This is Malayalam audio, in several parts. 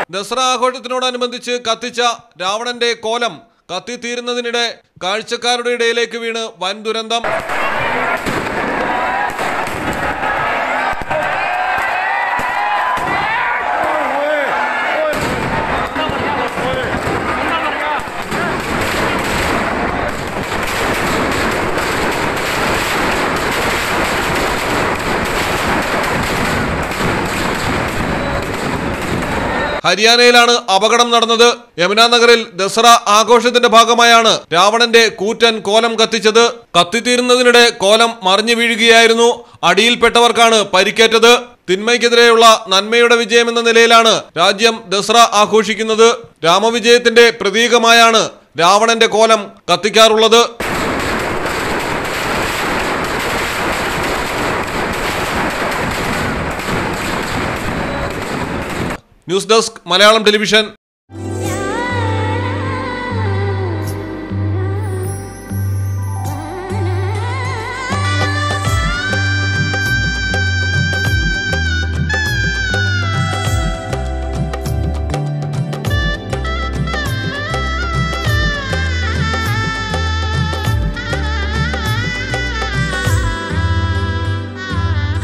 ദസറ ആഘോഷത്തിനോടനുബന്ധിച്ച് കത്തിച്ച രാവണന്റെ കോലം കത്തിത്തീരുന്നതിനിടെ കാഴ്ചക്കാരുടെ ഇടയിലേക്ക് വീണ് വൻ ദുരന്തം ഹരിയാനയിലാണ് അപകടം നടന്നത് യമുനാ നഗറിൽ ദസറ ആഘോഷത്തിന്റെ ഭാഗമായാണ് രാവണന്റെ കൂറ്റൻ കോലം കത്തിച്ചത് കത്തിത്തീരുന്നതിനിടെ കോലം മറിഞ്ഞു വീഴുകയായിരുന്നു അടിയിൽപ്പെട്ടവർക്കാണ് പരിക്കേറ്റത് തിന്മയ്ക്കെതിരെയുള്ള നന്മയുടെ വിജയം എന്ന നിലയിലാണ് രാജ്യം ദസറ ആഘോഷിക്കുന്നത് രാമവിജയത്തിന്റെ പ്രതീകമായാണ് രാവണന്റെ കോലം കത്തിക്കാറുള്ളത് news desk Malayalam television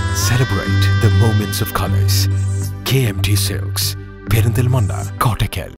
Celebrate the moments of colors. KMT Silks, Perindalmanda, Kottakkal.